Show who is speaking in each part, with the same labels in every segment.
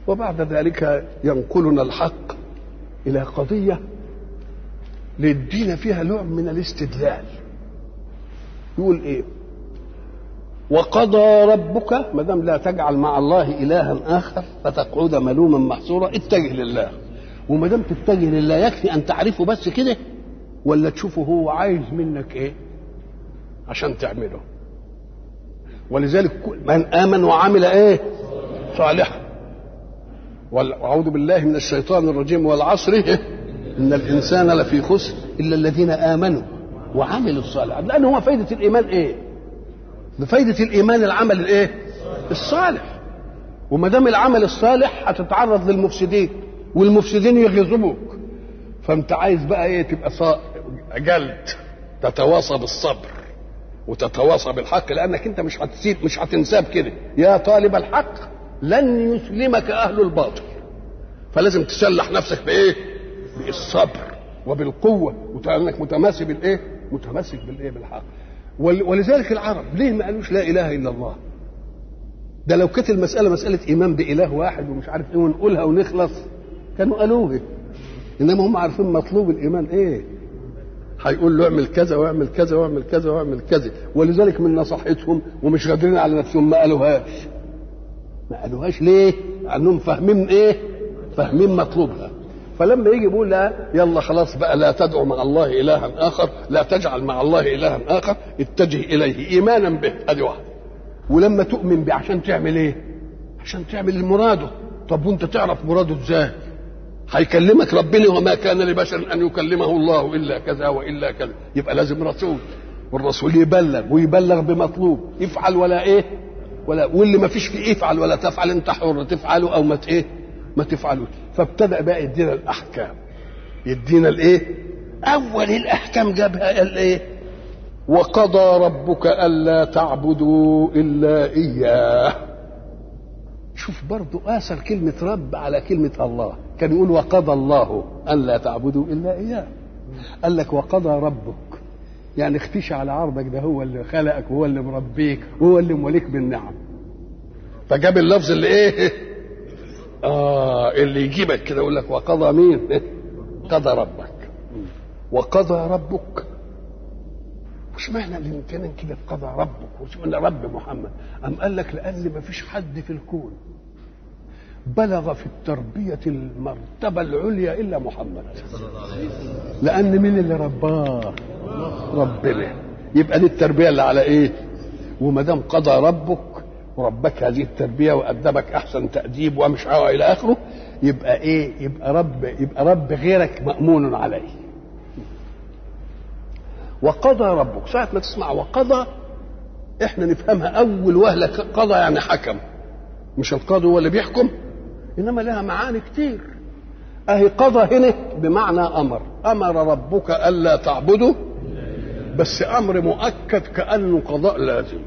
Speaker 1: وبعد ذلك ينقلنا الحق إلى قضية للدين فيها نوع من الاستدلال يقول ايه وقضى ربك ما دام لا تجعل مع الله الها اخر فتقعد ملوما محصورا اتجه لله وما دام تتجه لله يكفي ان تعرفه بس كده ولا تشوفه هو عايز منك ايه عشان تعمله ولذلك من امن وعمل ايه صالحا واعوذ بالله من الشيطان الرجيم والعصر ان الانسان لفي خسر الا الذين امنوا وعملوا الصالحات لان هو فايده الايمان ايه بفايده الايمان العمل الايه الصالح وما دام العمل الصالح هتتعرض للمفسدين والمفسدين يغيظوك فانت عايز بقى ايه تبقى صا... جلد تتواصى بالصبر وتتواصى بالحق لانك انت مش هتسيب مش هتنساب كده يا طالب الحق لن يسلمك اهل الباطل فلازم تسلح نفسك بايه بالصبر وبالقوه وانك متماسك بالايه متمسك بالايه بالحق ولذلك العرب ليه ما قالوش لا اله الا الله ده لو كانت المساله مساله ايمان باله واحد ومش عارف ايه ونقولها ونخلص كانوا قالوها انما هم عارفين مطلوب الايمان ايه هيقول له اعمل كذا واعمل كذا واعمل كذا واعمل كذا ولذلك من نصيحتهم ومش قادرين على نفسهم ما قالوهاش ما قالوهاش ليه؟ لانهم فاهمين ايه؟ فاهمين مطلوبها فلما يجي يقول لا يلا خلاص بقى لا تدعو مع الله الها اخر لا تجعل مع الله الها اخر اتجه اليه ايمانا به ادي واحده ولما تؤمن به عشان تعمل ايه؟ عشان تعمل مراده طب وانت تعرف مراده ازاي؟ هيكلمك ربنا وما كان لبشر ان يكلمه الله الا كذا والا كذا يبقى لازم رسول والرسول يبلغ ويبلغ بمطلوب يفعل ولا ايه ولا واللي ما فيش فيه افعل ولا تفعل انت حر تفعله او ما ايه ما تفعلوش فابتدأ بقى يدينا الأحكام يدينا الإيه؟ أول الأحكام جابها قال إيه؟ وقضى ربك ألا تعبدوا إلا إياه شوف برضو آثر كلمة رب على كلمة الله كان يقول وقضى الله ألا تعبدوا إلا إياه قال لك وقضى ربك يعني اختشى على عرضك ده هو اللي خلقك وهو اللي مربيك وهو اللي موليك بالنعم فجاب اللفظ اللي ايه آه اللي يجيبك كده يقول لك وقضى مين؟ قضى ربك وقضى ربك مش معنى الامتنان كده قضى ربك وش معنى رب محمد أم قال لك لأن ما فيش حد في الكون بلغ في التربية المرتبة العليا إلا محمد لأن مين اللي رباه ربنا يبقى دي التربية اللي على إيه وما دام قضى ربك وربك هذه التربيه وادبك احسن تاديب ومش الى اخره يبقى ايه يبقى رب يبقى رب غيرك مامون عليه وقضى ربك ساعه ما تسمع وقضى احنا نفهمها اول وهله قضى يعني حكم مش القاضي هو اللي بيحكم انما لها معاني كتير اهي قضى هنا بمعنى امر امر ربك الا تعبدوا بس امر مؤكد كانه قضاء لازم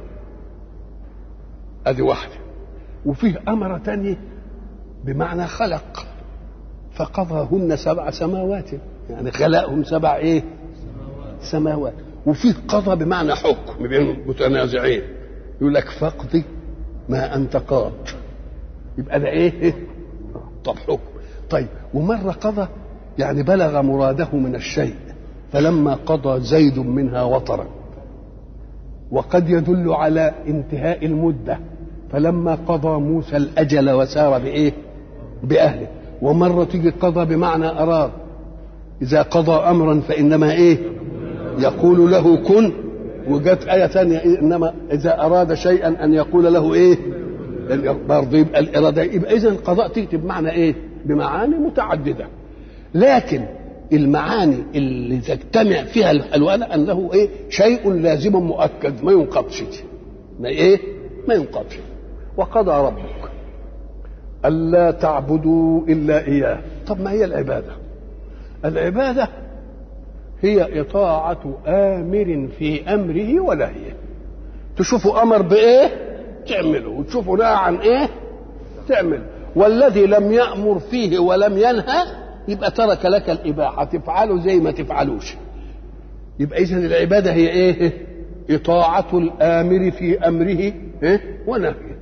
Speaker 1: ادي واحده وفيه امر تاني بمعنى خلق فقضاهن سبع سماوات يعني خلقهم سبع ايه سماوات وفيه قضى بمعنى حكم بين متنازعين يقول لك فاقضي ما انت قاض يبقى ده ايه طب حكم طيب ومره قضى يعني بلغ مراده من الشيء فلما قضى زيد منها وطرا وقد يدل على انتهاء المدة فلما قضى موسى الأجل وسار بإيه بأهله ومرة تيجي قضى بمعنى أراد إذا قضى أمرا فإنما إيه يقول له كن وجت آية ثانية إيه إنما إذا أراد شيئا أن يقول له إيه برضه يبقى الإرادة يبقى إذا القضاء تأتي بمعنى إيه بمعاني متعددة لكن المعاني اللي تجتمع فيها الالوان انه ايه شيء لازم مؤكد ما ينقضش ما ايه ما ينقضش وقضى ربك الا تعبدوا الا اياه طب ما هي العباده العباده هي اطاعه امر في امره ونهيه تشوفوا امر بايه تعمله وتشوفوا نهى عن ايه تعمل والذي لم يامر فيه ولم ينهى يبقى ترك لك الإباحة تفعله زي ما تفعلوش يبقى إذن العبادة هي إيه إطاعة الآمر في أمره إيه؟ ونهيه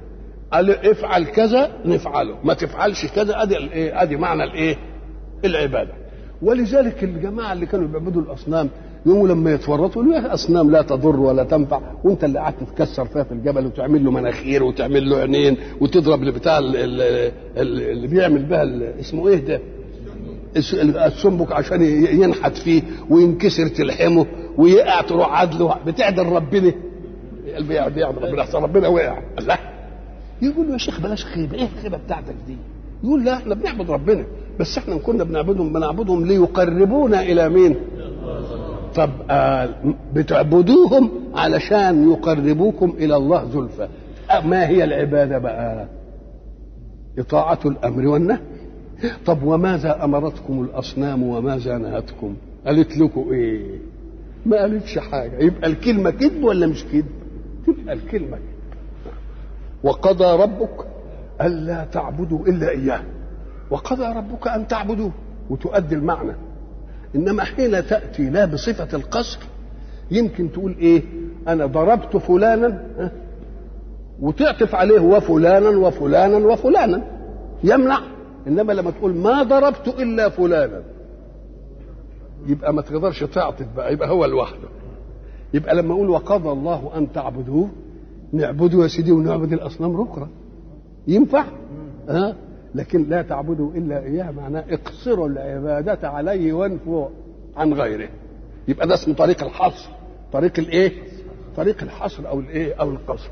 Speaker 1: قال افعل كذا نفعله ما تفعلش كذا ادي الايه ادي معنى الايه العباده ولذلك الجماعه اللي كانوا بيعبدوا الاصنام يوم لما يتورطوا يقولوا يا اصنام لا تضر ولا تنفع وانت اللي قعدت تكسر فيها في الجبل وتعمل له مناخير وتعمل له عينين وتضرب البتاع اللي بيعمل بها اسمه ايه ده السنبك عشان ينحت فيه وينكسر تلحمه ويقع تروح عدله بتعدل ربنا بيعدل ربنا احسن ربنا وقع لا يقول له يا شيخ بلاش خيبه ايه الخيبه بتاعتك دي يقول لا احنا بنعبد ربنا بس احنا كنا بنعبدهم بنعبدهم ليقربونا الى مين طب آه بتعبدوهم علشان يقربوكم الى الله زلفى ما هي العباده بقى اطاعه الامر والنهي طب وماذا امرتكم الاصنام وماذا نهتكم قالت لكم ايه ما قالتش حاجه يبقى الكلمه كذب ولا مش كذب تبقى الكلمه كذب وقضى ربك الا تعبدوا الا اياه وقضى ربك ان تعبدوه وتؤدي المعنى انما حين تاتي لا بصفه القصر يمكن تقول ايه انا ضربت فلانا وتعطف عليه وفلانا وفلانا وفلانا يمنع انما لما تقول ما ضربت الا فلانا يبقى ما تقدرش تعطف بقى يبقى هو لوحده يبقى لما اقول وقضى الله ان تعبدوه نعبده يا سيدي ونعبد الاصنام ركرة ينفع ها أه؟ لكن لا تعبدوا الا اياه معناه اقصروا العباده عليه وانفوا عن غيره يبقى ده اسمه طريق الحصر طريق الايه طريق الحصر او الايه او القصر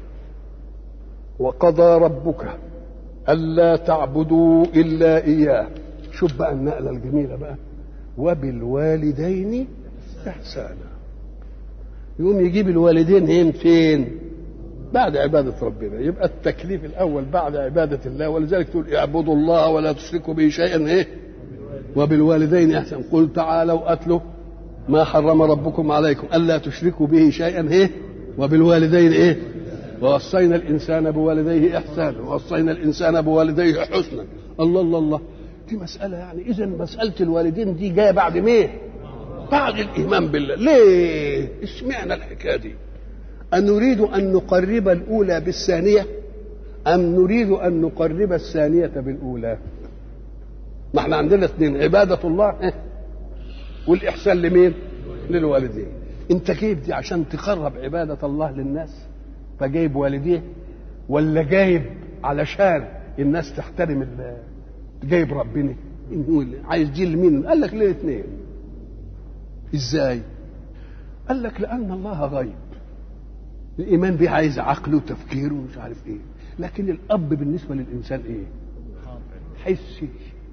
Speaker 1: وقضى ربك الا تعبدوا الا اياه شوف بقى النقله الجميله بقى وبالوالدين احسانا يقوم يجيب الوالدين هين فين بعد عبادة ربنا يبقى التكليف الأول بعد عبادة الله ولذلك تقول اعبدوا الله ولا تشركوا به شيئا إيه وبالوالدين إحسان قل تعالوا أتلوا ما حرم ربكم عليكم ألا تشركوا به شيئا إيه وبالوالدين إيه ووصينا الإنسان بوالديه إحسانا ووصينا الإنسان بوالديه حسنا الله الله الله دي مسألة يعني إذا مسألة الوالدين دي جاية بعد مين؟ بعد الإيمان بالله ليه؟ اشمعنى الحكاية دي؟ أن نريد أن نقرب الأولى بالثانية أم نريد أن نقرب الثانية بالأولى ما احنا عندنا اثنين عبادة الله والإحسان لمين للوالدين انت جايب دي عشان تقرب عبادة الله للناس فجايب والديه ولا جايب علشان الناس تحترم جايب ربنا عايز دي لمين قال لك ليه اثنين ازاي قال لك لأن الله غيب الايمان به عايز عقل وتفكير ومش عارف ايه لكن الاب بالنسبه للانسان ايه حسي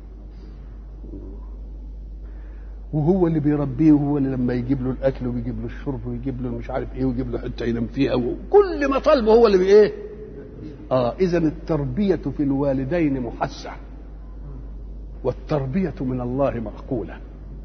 Speaker 1: وهو اللي بيربيه وهو اللي لما يجيب له الاكل ويجيب له الشرب ويجيب له مش عارف ايه ويجيب له حته ينام فيها وكل ما طالبه هو اللي بايه اه اذا التربيه في الوالدين محسه والتربيه من الله معقوله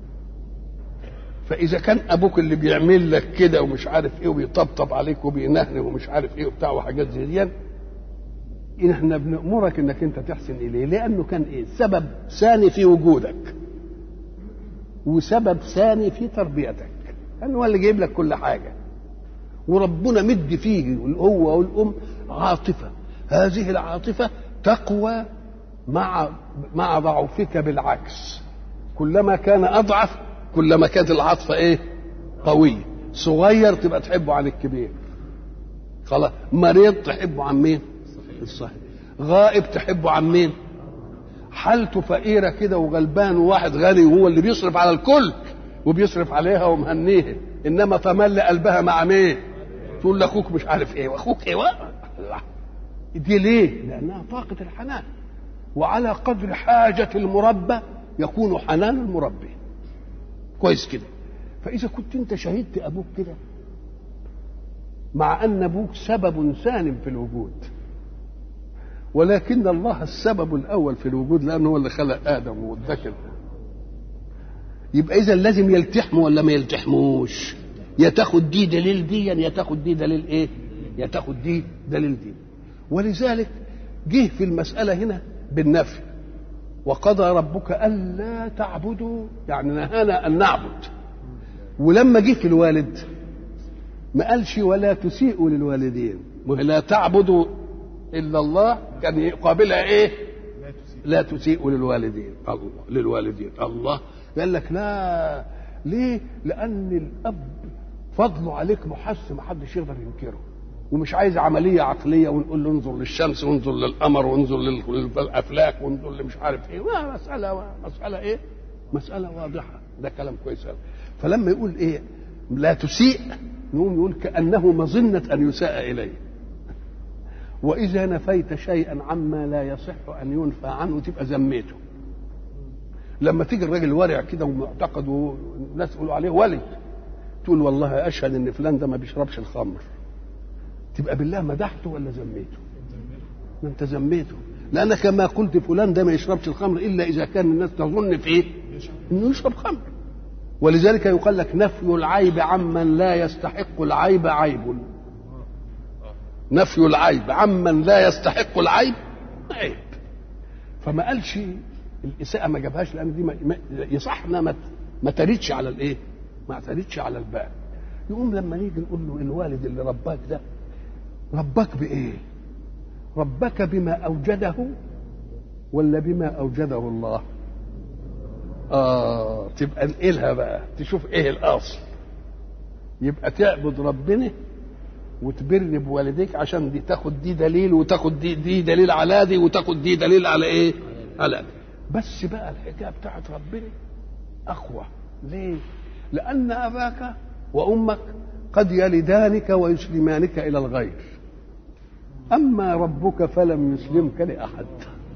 Speaker 1: فاذا كان ابوك اللي بيعمل لك كده ومش عارف ايه وبيطبطب عليك وبينهنه ومش عارف ايه وبتاع وحاجات زي دي إن احنا بنامرك انك انت تحسن اليه لانه كان ايه سبب ثاني في وجودك وسبب ثاني في تربيتك لانه هو اللي جايب لك كل حاجه وربنا مد فيه هو والام عاطفه هذه العاطفه تقوى مع مع ضعفك بالعكس كلما كان اضعف كلما كانت العاطفة ايه قوية صغير تبقى تحبه عن الكبير خلاص مريض تحبه عن مين الصحيح غائب تحبه عن مين حالته فقيرة كده وغلبان وواحد غني وهو اللي بيصرف على الكل وبيصرف عليها ومهنيها انما تملي قلبها مع مين تقول لاخوك مش عارف ايه واخوك ايه دي ليه لانها طاقة الحنان وعلى قدر حاجة المربى يكون حنان المربي كويس كده فاذا كنت انت شهدت ابوك كده مع ان ابوك سبب ثان في الوجود ولكن الله السبب الاول في الوجود لانه هو اللي خلق ادم والذكر يبقى اذا لازم يلتحموا ولا ما يلتحموش يا تاخد دي دليل دي يا تاخد دي دليل ايه يا تاخد دي دليل دي ولذلك جه في المساله هنا بالنفي وقضى ربك ألا تعبدوا يعني نهانا أن نعبد ولما جه في الوالد ما قالش ولا تسيئوا للوالدين لا تعبدوا الا الله كان يقابلها ايه لا تسيء للوالدين الله للوالدين الله قال لك لا ليه لان الاب فضله عليك محس ما حدش يقدر ينكره ومش عايز عمليه عقليه ونقول له انظر للشمس وانظر للقمر وانظر للافلاك وانظر لمش عارف ايه لا مساله مساله ايه مساله واضحه ده كلام كويس قوي فلما يقول ايه لا تسيء نقوم يقول كانه مظنه ان يساء اليه واذا نفيت شيئا عما لا يصح ان ينفى عنه تبقى ذميته لما تيجي الراجل ورع كده ومعتقد والناس يقولوا عليه ولي تقول والله اشهد ان فلان ده ما بيشربش الخمر تبقى بالله مدحته ولا ذميته ما انت ذميته لانك كما قلت فلان ده ما يشربش الخمر الا اذا كان الناس تظن في ايه انه يشرب خمر ولذلك يقال لك نفي العيب عمن لا يستحق العيب عيب نفي العيب عمن لا يستحق العيب عيب فما قالش الاساءه ما جابهاش لان دي ما يصحنا ما ما تريدش على الايه ما تريدش على الباب يقوم لما نيجي نقول له الوالد اللي رباك ده رباك بايه ربك بما اوجده ولا بما اوجده الله اه تبقى انقلها بقى تشوف ايه الاصل يبقى تعبد ربنا وتبر بوالديك عشان دي تاخد دي دليل وتاخد دي دي دليل على دي وتاخد دي دليل على ايه على دي بس بقى الحكايه بتاعت ربنا اقوى ليه لان اباك وامك قد يلدانك ويسلمانك الى الغير اما ربك فلم يسلمك لاحد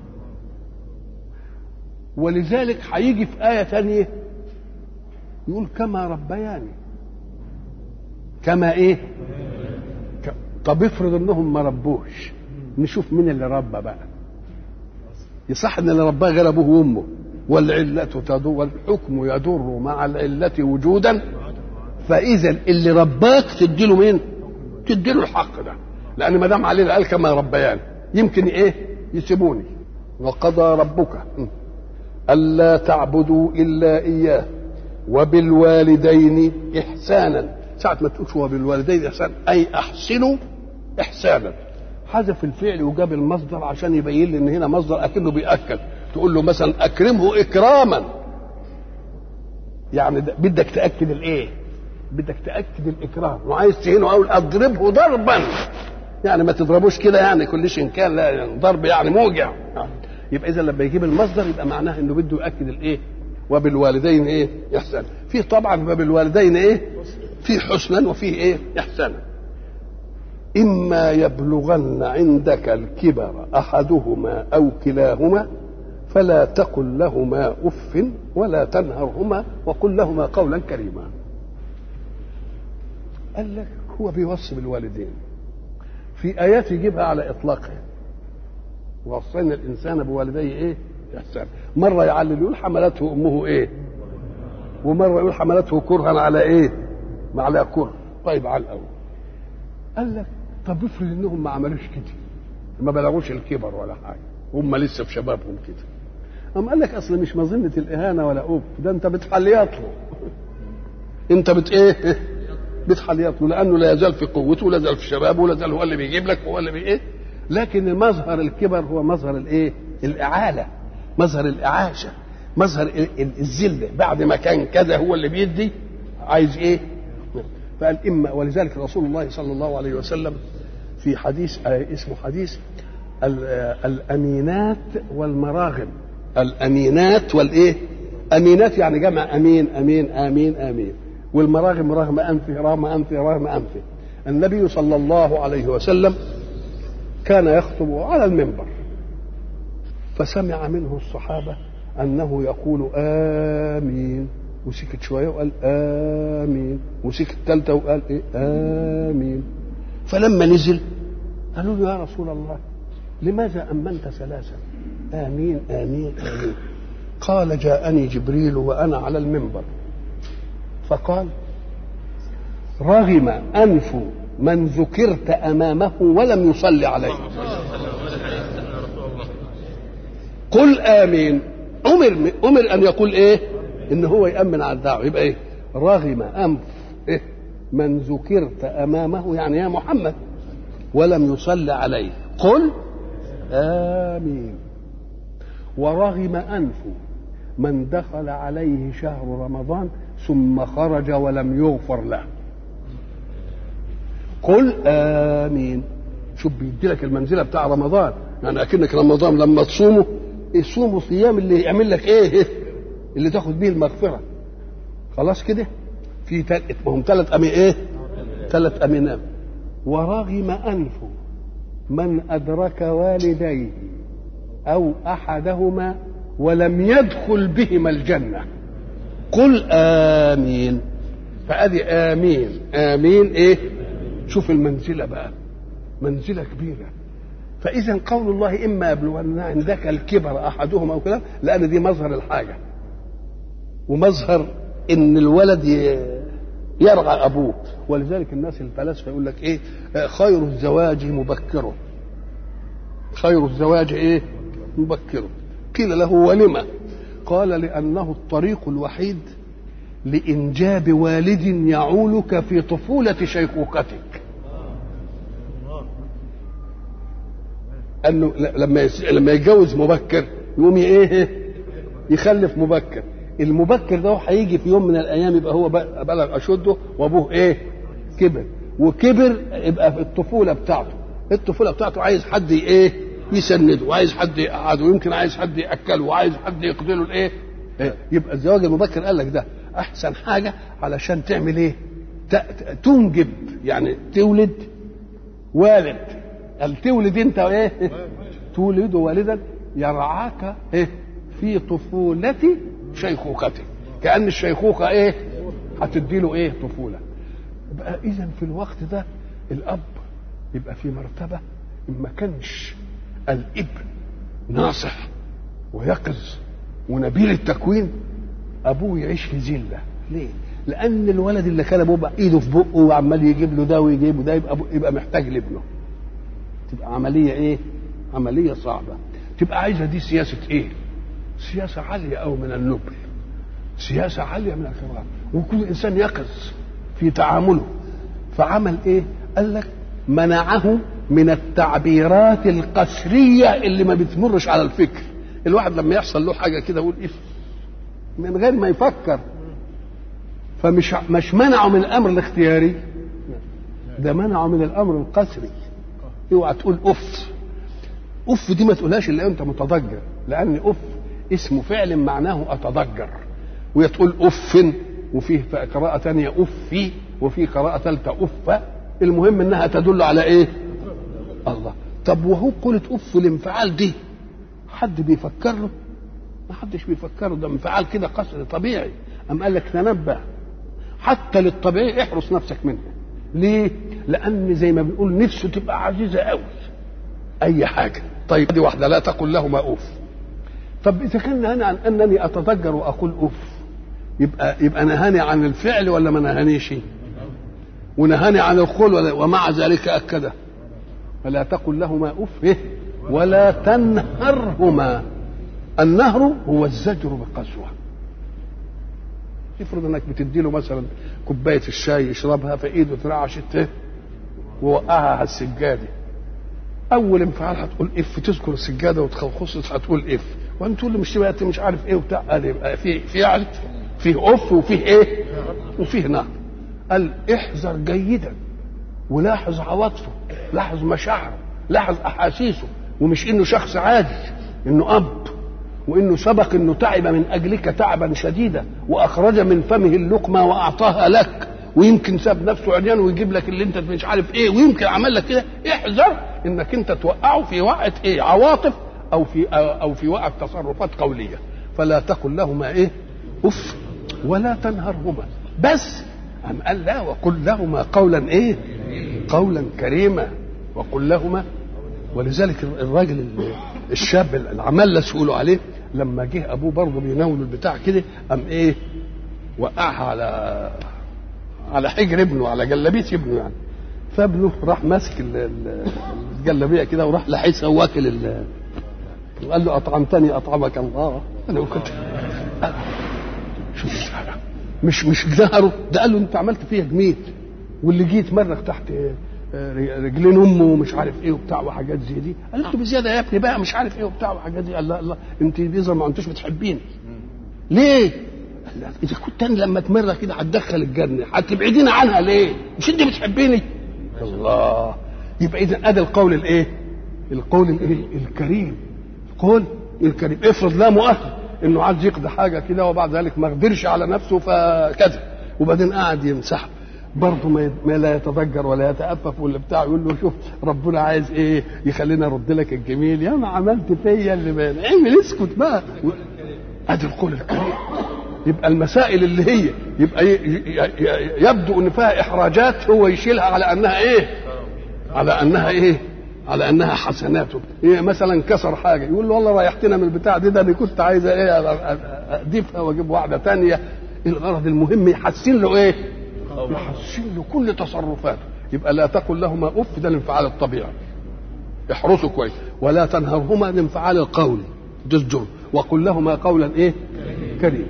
Speaker 1: ولذلك هيجي في ايه ثانيه يقول كما ربياني كما ايه طب افرض انهم ما ربوش نشوف مين اللي ربى بقى يصح ان اللي رباه غير ابوه وامه والعلة تدور والحكم يدور مع العلة وجودا فإذا اللي رباك تديله مين؟ تديله الحق ده لأن ما دام عليه قال كما ربيان يمكن إيه؟ يسيبوني وقضى ربك ألا تعبدوا إلا إياه وبالوالدين إحسانا ساعة ما تقولش وبالوالدين إحسانا أي أحسنوا إحسانا حذف الفعل وجاب المصدر عشان يبين لي ان هنا مصدر اكنه بياكد تقول له مثلا اكرمه اكراما يعني بدك تاكد الايه بدك تاكد الاكرام وعايز تهينه اقول اضربه ضربا يعني ما تضربوش كده يعني كل شيء كان لا يعني ضرب يعني موجع يبقى اذا لما يجيب المصدر يبقى معناه انه بده ياكد الايه وبالوالدين ايه احسانا في طبعا وبالوالدين ايه في حسنا وفيه ايه احسانا إما يبلغن عندك الكبر أحدهما أو كلاهما فلا تقل لهما أف ولا تنهرهما وقل لهما قولا كريما قال لك هو بيوصي بالوالدين في آيات يجيبها على إطلاقها وصينا الإنسان بوالديه إيه إحسان مرة يعلل يقول حملته أمه إيه ومرة يقول حملته كرها على إيه على كره طيب على الأول قال لك طب افرض انهم ما عملوش كده ما بلغوش الكبر ولا حاجه هم لسه في شبابهم كده أم قال لك اصل مش مظنه الاهانه ولا اوف ده انت بتحليط له انت بت ايه بتحليط له لانه لا يزال في قوته ولا يزال في شبابه ولا يزال هو اللي بيجيب لك هو اللي بي ايه لكن مظهر الكبر هو مظهر الايه الاعاله مظهر الاعاشه مظهر الذله بعد ما كان كذا هو اللي بيدي عايز ايه فقال اما ولذلك رسول الله صلى الله عليه وسلم في حديث اسمه حديث الامينات والمراغم الامينات والايه امينات يعني جمع امين امين امين امين والمراغم رغم انفه رغم انفه رغم انفه النبي صلى الله عليه وسلم كان يخطب على المنبر فسمع منه الصحابه انه يقول امين وسكت شويه وقال امين وسكت ثالثه وقال ايه امين فلما نزل قالوا له يا رسول الله لماذا امنت ثلاثا امين امين امين قال جاءني جبريل وانا على المنبر فقال رغم انف من ذكرت امامه ولم يصلي عليه قل امين امر امر ان يقول ايه ان هو يامن على الدعوه يبقى ايه رغم انف إيه؟ من ذكرت امامه يعني يا محمد ولم يصلي عليه قل آمين ورغم أنف من دخل عليه شهر رمضان ثم خرج ولم يغفر له قل آمين شوف بيدي لك المنزلة بتاع رمضان يعني أكنك رمضان لما تصومه صوموا صيام اللي يعمل لك ايه اللي تاخد بيه المغفرة خلاص كده في تل... هم ثلاث أمين ايه ثلاث أمينات ورغم أنف من أدرك والديه أو أحدهما ولم يدخل بهما الجنة قل آمين فأدي آمين آمين إيه شوف المنزلة بقى منزلة كبيرة فإذا قول الله إما يبلغن عندك الكبر أحدهما أو كده لأن دي مظهر الحاجة ومظهر إن الولد يرعى أبوه ولذلك الناس الفلاسفة يقول لك إيه خير الزواج مبكره خير الزواج إيه مبكره قيل له ولما قال لأنه الطريق الوحيد لإنجاب والد يعولك في طفولة شيخوختك انه لما لما يتجوز مبكر يقوم ايه يخلف مبكر المبكر ده هيجي في يوم من الايام يبقى هو بلغ اشده وابوه ايه كبر وكبر يبقى في الطفوله بتاعته الطفوله بتاعته عايز حد ايه يسنده وعايز حد يقعده ويمكن عايز حد ياكله وعايز حد يقضي له الايه إيه؟ يبقى الزواج المبكر قال لك ده احسن حاجه علشان تعمل ايه تنجب يعني تولد والد قال تولد انت ايه تولد والدا يرعاك ايه في طفولة شيخوختك كأن الشيخوخة ايه هتدي له ايه طفولة يبقى اذا في الوقت ده الاب يبقى في مرتبة ما كانش الابن ناصح ويقظ ونبيل التكوين ابوه يعيش في ذله ليه؟ لان الولد اللي كان ابوه ايده في بقه وعمال يجيب له ده ويجيب له ده يبقى يبقى محتاج لابنه تبقى عمليه ايه؟ عمليه صعبه تبقى عايزه دي سياسه ايه؟ سياسه عاليه او من النبل سياسه عاليه من الكرام وكل انسان يقظ في تعامله فعمل ايه؟ قال لك منعه من التعبيرات القسريه اللي ما بتمرش على الفكر الواحد لما يحصل له حاجه كده يقول اف من غير ما يفكر فمش مش منعه من الامر الاختياري ده منعه من الامر القسري اوعى تقول اف اف دي ما تقولهاش الا انت متضجر لان اف اسم فعل معناه اتضجر وهي تقول اف وفيه قراءة ثانية افي وفي قراءة ثالثة اف المهم انها تدل على ايه؟ الله طب وهو قولت اف الانفعال دي حد بيفكر له؟ ما حدش بيفكر ده انفعال كده قصر طبيعي أم قال لك تنبه حتى للطبيعي احرس نفسك منه ليه؟ لأن زي ما بنقول نفسه تبقى عزيزة قوي أي حاجة طيب دي واحدة لا تقل لهما أوف طب إذا كان نهاني عن أنني أتضجر وأقول أوف يبقى يبقى نهاني عن الفعل ولا ما نهانيش؟ ونهاني عن القول ولا ومع ذلك أكده فلا تقل لهما أوف إيه؟ ولا تنهرهما النهر هو الزجر بقسوة افرض انك بتدي له مثلا كوبايه الشاي يشربها فايده اترعشت ووقعها على السجاده اول انفعال هتقول اف تذكر السجاده وتخصص هتقول اف وانت تقول له مش بقى مش عارف ايه وبتاع قال يبقى في في يعني فيه اوف وفيه ايه وفيه نهر قال احذر جيدا ولاحظ عواطفه لاحظ مشاعره لاحظ احاسيسه ومش انه شخص عادي انه اب وانه سبق انه تعب من اجلك تعبا شديدا واخرج من فمه اللقمه واعطاها لك ويمكن ساب نفسه عريان ويجيب لك اللي انت مش عارف ايه ويمكن عمل لك كده احذر انك انت توقعه في وقعه ايه عواطف او في او في وقعه تصرفات قوليه فلا تقل لهما ايه اف ولا تنهرهما بس أم قال لا وقل لهما قولا ايه قولا كريما وقل لهما ولذلك الراجل الشاب العملس يقولوا عليه لما جه ابوه برضه بيناول البتاع كده قام ايه وقعها على على حجر ابنه على جلابيه ابنه يعني فابنه راح ماسك الجلابيه كده وراح لحسها واكل ال وقال له اطعمتني اطعمك الله انا كنت شوف مش مش ظهره ده قال له انت عملت فيها جميل واللي جيت مرك تحت آه، رجلين امه ومش عارف ايه وبتاع وحاجات زي دي قالت له بزياده يا ابني بقى مش عارف ايه وبتاع وحاجات دي قال لا لا انت بيظهر ما انتوش بتحبيني ليه؟ قال لها اذا كنت انا لما تمر كده هتدخل الجنه هتبعديني عنها ليه؟ مش انت بتحبيني؟ الله يبقى اذا ادى القول الايه؟ القول الايه؟ الكريم القول الكريم افرض لا مؤاخذه انه عايز يقضي حاجه كده وبعد ذلك ما قدرش على نفسه فكذا وبعدين قاعد يمسحه برضه ما ما لا يتضجر ولا يتأفف ولا بتاع يقول له شوف ربنا عايز ايه يخلينا ارد لك الجميل يا ما عملت فيا اللي ما اعمل اسكت بقى ادي القول الكريم يبقى المسائل اللي هي يبقى ي- ي- ي- يبدو ان فيها احراجات هو يشيلها على انها ايه على انها ايه على انها حسناته إيه مثلا كسر حاجه يقول له والله ريحتنا من البتاع دي ده انا كنت عايز ايه أ- أ- اضيفها واجيب واحده تانية الغرض المهم يحسن له ايه يحسن له كل تصرفاته يبقى لا تقل لهما اف ده الانفعال الطبيعي احرسوا كويس ولا تنهرهما الانفعال القولي ده الجرم وقل لهما قولا ايه كريما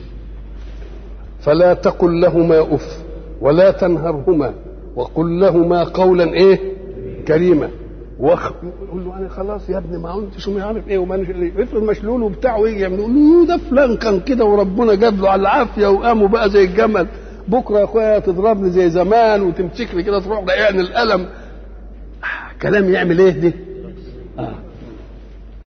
Speaker 1: فلا تقل لهما اف ولا تنهرهما وقل لهما قولا ايه كريما وخ... يقول له انا خلاص يا ابني ما انت شو مش عارف ايه وما افرض مشلول وبتاع ويجي يعمل يقول له ده فلان كان كده وربنا جاب له على العافيه وقاموا بقى زي الجمل بكره يا اخويا تضربني زي زمان وتمسكني كده تروح ضايقني القلم آه، كلام يعمل ايه دي؟ آه.